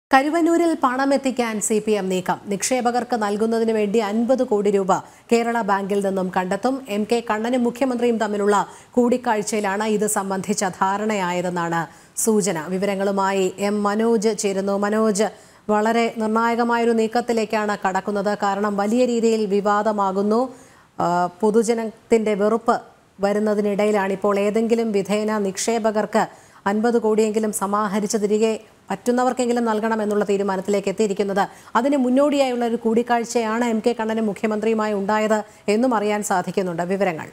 കരുവന്നൂരിൽ പണം എത്തിക്കാൻ C P M നീക്കം നിക്ഷേപകർക്ക് നൽകുന്നതിന് വേണ്ടി അൻപത് കോടി രൂപ കേരള ബാങ്കിൽ നിന്നും കണ്ടെത്തും എം കെ കണ്ണനും മുഖ്യമന്ത്രിയും തമ്മിലുള്ള കൂടിക്കാഴ്ചയിലാണ് ഇത് സംബന്ധിച്ച ധാരണയായതെന്നാണ് സൂചന വിവരങ്ങളുമായി എം മനോജ് ചേരുന്നു മനോജ് വളരെ നിർണായകമായൊരു നീക്കത്തിലേക്കാണ് കടക്കുന്നത് കാരണം വലിയ രീതിയിൽ വിവാദമാകുന്നു ആ, പൊതുജനത്തിന്റെ വെറുപ്പ് വരുന്നതിനിടയിലാണ് ഇപ്പോൾ ഏതെങ്കിലും വിധേന നിക്ഷേപകർക്ക് അൻപത് കോടിയെങ്കിലും സമാഹരിച്ച് തിരികെ പറ്റുന്നവർക്കെങ്കിലും നൽകണം എന്നുള്ള തീരുമാനത്തിലേക്ക് എത്തിയിരിക്കുന്നത് അതിന് മുന്നോടിയായുള്ള ഒരു കൂടിക്കാഴ്ചയാണ് എം കെ കണ്ണനും മുഖ്യമന്ത്രിയുമായി ഉണ്ടായത് എന്നും അറിയാൻ സാധിക്കുന്നുണ്ട് വിവരങ്ങൾ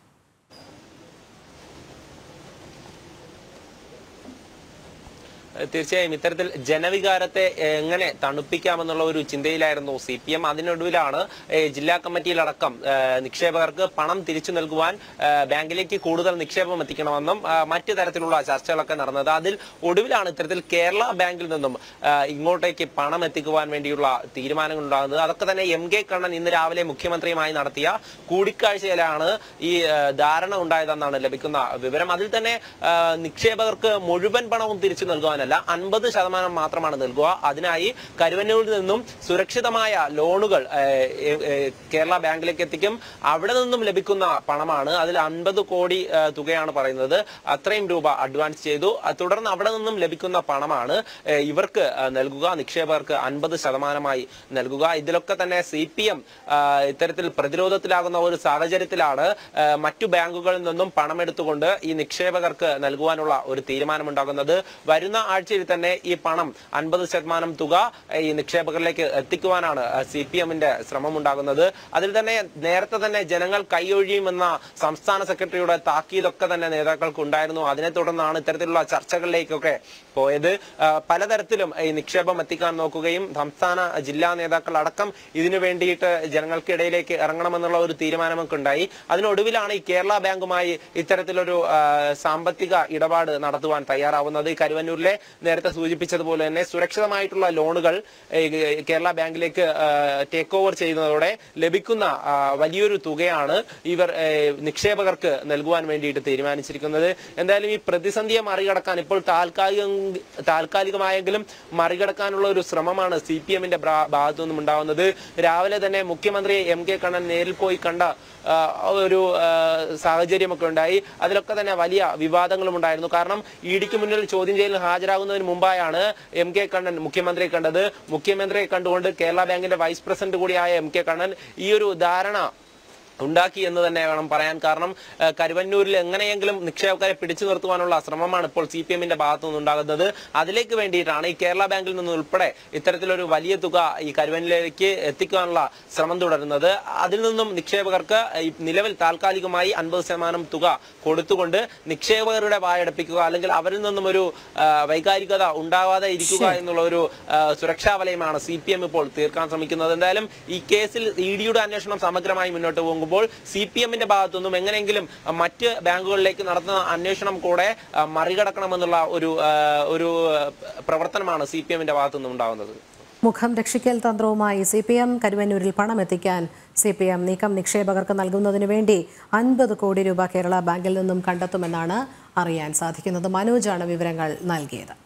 തീർച്ചയായും ഇത്തരത്തിൽ ജനവികാരത്തെ എങ്ങനെ തണുപ്പിക്കാമെന്നുള്ള ഒരു ചിന്തയിലായിരുന്നു സി പി എം അതിനൊടുവിലാണ് ഏഹ്, ജില്ലാ കമ്മിറ്റിയിലടക്കം ഏഹ്, നിക്ഷേപകർക്ക് പണം തിരിച്ചു നൽകുവാൻ ഏഹ്, ബാങ്കിലേക്ക് കൂടുതൽ നിക്ഷേപം എത്തിക്കണമെന്നും ഏഹ്, മറ്റു തരത്തിലുള്ള ചർച്ചകളൊക്കെ നടന്നത് അതിൽ ഒടുവിലാണ് ഇത്തരത്തിൽ കേരള ബാങ്കിൽ നിന്നും ഏഹ്, ഇങ്ങോട്ടേക്ക് പണം എത്തിക്കുവാൻ വേണ്ടിയുള്ള തീരുമാനങ്ങൾ ഉണ്ടാകുന്നത് അതൊക്കെ തന്നെ എം കെ കണ്ണൻ ഇന്ന് രാവിലെ മുഖ്യമന്ത്രിയുമായി നടത്തിയ കൂടിക്കാഴ്ചയിലാണ് ഈ ഏഹ്, ധാരണ ഉണ്ടായതെന്നാണ് ലഭിക്കുന്ന വിവരം അതിൽ തന്നെ ഏഹ്, നിക്ഷേപകർക്ക് മുഴുവൻ പണവും തിരിച്ചു നൽകുവാനല്ല അൻപത് ശതമാനം മാത്രമാണ് നൽകുക അതിനായി കരുവന്നൂരിൽ നിന്നും സുരക്ഷിതമായ ലോണുകൾ ഏഹ്, ഏഹ്, ഏഹ്, കേരള ബാങ്കിലേക്ക് എത്തിക്കും അവിടെ നിന്നും ലഭിക്കുന്ന പണമാണ് അതിൽ അൻപത് കോടി ഏഹ്, തുകയാണ് പറയുന്നത് അത്രയും രൂപ അഡ്വാൻസ് ചെയ്തു അഹ് തുടർന്ന് അവിടെ നിന്നും ലഭിക്കുന്ന പണമാണ് ഏഹ്, ഇവർക്ക് ഏഹ്, നൽകുക നിക്ഷേപകർക്ക് അൻപത് ശതമാനമായി നൽകുക ഇതിലൊക്കെ തന്നെ സി പി എം ഇത്തരത്തിൽ പ്രതിരോധത്തിലാകുന്ന ഒരു സാഹചര്യത്തിലാണ് ഏഹ്, മറ്റു ബാങ്കുകളിൽ നിന്നും പണമെടുത്തുകൊണ്ട് ഈ നിക്ഷേപകർക്ക് നൽകുവാനുള്ള ഒരു തീരുമാനമുണ്ടാകുന്നത് വരുന്ന ആഴ്ചയിൽ തന്നെ ഈ പണം അൻപത് ശതമാനം തുക ഏഹ്, ഈ നിക്ഷേപകരിലേക്ക് എത്തിക്കുവാനാണ് സി പി എമ്മിന്റെ ശ്രമം ഉണ്ടാകുന്നത് അതിൽ തന്നെ നേരത്തെ തന്നെ ജനങ്ങൾ കൈയൊഴിയുമെന്ന സംസ്ഥാന സെക്രട്ടറിയുടെ താക്കീതൊക്കെ തന്നെ നേതാക്കൾക്ക് ഉണ്ടായിരുന്നു അതിനെ തുടർന്നാണ് ഇത്തരത്തിലുള്ള ചർച്ചകളിലേക്കൊക്കെ പോയത് ആ, പലതരത്തിലും ഈ നിക്ഷേപം എത്തിക്കാൻ നോക്കുകയും സംസ്ഥാന ജില്ലാ നേതാക്കൾ അടക്കം ഇതിനു വേണ്ടിയിട്ട് ജനങ്ങൾക്കിടയിലേക്ക് ഇറങ്ങണമെന്നുള്ള ഒരു തീരുമാനമൊക്കെ ഉണ്ടായി അതിനൊടുവിലാണ് ഈ കേരള ബാങ്കുമായി ഇത്തരത്തിലൊരു ആ, സാമ്പത്തിക ഇടപാട് നടത്തുവാൻ തയ്യാറാവുന്നത് ഈ കരുവന്നൂരിലെ നേരത്തെ സൂചിപ്പിച്ചതുപോലെ തന്നെ സുരക്ഷിതമായിട്ടുള്ള ലോണുകൾ ഏ, കേരള ബാങ്കിലേക്ക് ടേക്ക് ഓവർ ചെയ്യുന്നതോടെ ലഭിക്കുന്ന ആ, വലിയൊരു തുകയാണ് ഇവർ ഏ, നിക്ഷേപകർക്ക് നൽകുവാൻ വേണ്ടിയിട്ട് തീരുമാനിച്ചിരിക്കുന്നത് എന്തായാലും ഈ പ്രതിസന്ധിയെ മറികടക്കാൻ ഇപ്പോൾ താൽക്കാലിക താൽക്കാലികമായെങ്കിലും മറികടക്കാനുള്ള ഒരു ശ്രമമാണ് സി പി എമ്മിന്റെ ഭാഗത്തു നിന്നും ഉണ്ടാവുന്നത് രാവിലെ തന്നെ മുഖ്യമന്ത്രി എം കെ കണ്ണൻ നേരിൽ പോയി കണ്ട ആ, ഒരു ആ, സാഹചര്യമൊക്കെ ഉണ്ടായി അതിലൊക്കെ തന്നെ വലിയ വിവാദങ്ങളും ഉണ്ടായിരുന്നു കാരണം ഇ ഡിക്ക് മുന്നിൽ ചോദ്യം ചെയ്യലിൽ ഹാജരാകുന്നതിന് മുമ്പായാണ് എം കെ കണ്ണൻ മുഖ്യമന്ത്രിയെ കണ്ടത് മുഖ്യമന്ത്രിയെ കണ്ടുകൊണ്ട് കേരള ബാങ്കിന്റെ വൈസ് പ്രസിഡന്റ് കൂടിയായ എം കെ കണ്ണൻ ഈ ഒരു ധാരണ ഉണ്ടാക്കി എന്ന് തന്നെ വേണം പറയാൻ കാരണം ഏഹ്, കരുവന്നൂരിൽ എങ്ങനെയെങ്കിലും നിക്ഷേപകരെ പിടിച്ചു നിർത്തുവാനുള്ള ശ്രമമാണ് ഇപ്പോൾ സി പി എമ്മിന്റെ ഭാഗത്തു നിന്നുണ്ടാകുന്നത് അതിലേക്ക് വേണ്ടിയിട്ടാണ് ഈ കേരള ബാങ്കിൽ നിന്ന് ഉൾപ്പെടെ ഇത്തരത്തിലൊരു വലിയ തുക ഈ കരുവന്നൂരിലേക്ക് എത്തിക്കാനുള്ള ശ്രമം തുടരുന്നത് അതിൽ നിന്നും നിക്ഷേപകർക്ക് ഈ നിലവിൽ താൽക്കാലികമായി അൻപത് ശതമാനം തുക കൊടുത്തുകൊണ്ട് നിക്ഷേപകരുടെ വായടപ്പിക്കുക അല്ലെങ്കിൽ അവരിൽ നിന്നും ഒരു ആ, വൈകാരികത ഉണ്ടാവാതെ ഇരിക്കുക എന്നുള്ള ഒരു ആ, സുരക്ഷാ വലയമാണ് സി പി എം ഇപ്പോൾ തീർക്കാൻ ശ്രമിക്കുന്നത് എന്തായാലും ഈ കേസിൽ ഇ ഡിയുടെ അന്വേഷണം സമഗ്രമായി മുന്നോട്ട് പോകുമ്പോൾ സി പി എമ്മിന്റെ ഭാഗത്തുനിന്നും എങ്ങനെയെങ്കിലും ആ, മറ്റ് ബാങ്കുകളിലേക്ക് നടത്തുന്ന അന്വേഷണം കൂടെ ആ, മറികടക്കണമെന്നുള്ള ഒരു ആ, ഒരു ആ, പ്രവർത്തനമാണ് സി പി എമ്മിന്റെ ഭാഗത്തുനിന്നും ഉണ്ടാകുന്നത് മുഖം രക്ഷിക്കൽ തന്ത്രവുമായി സി പി എം കരുവന്നൂരിൽ പണം എത്തിക്കാൻ സി പി എം നീക്കം നിക്ഷേപകർക്ക് നൽകുന്നതിന് വേണ്ടി അൻപത് കോടി രൂപ കേരള ബാങ്കിൽ നിന്നും കണ്ടെത്തുമെന്നാണ് അറിയാൻ സാധിക്കുന്നത് മനോജാണ് വിവരങ്ങൾ നൽകിയത്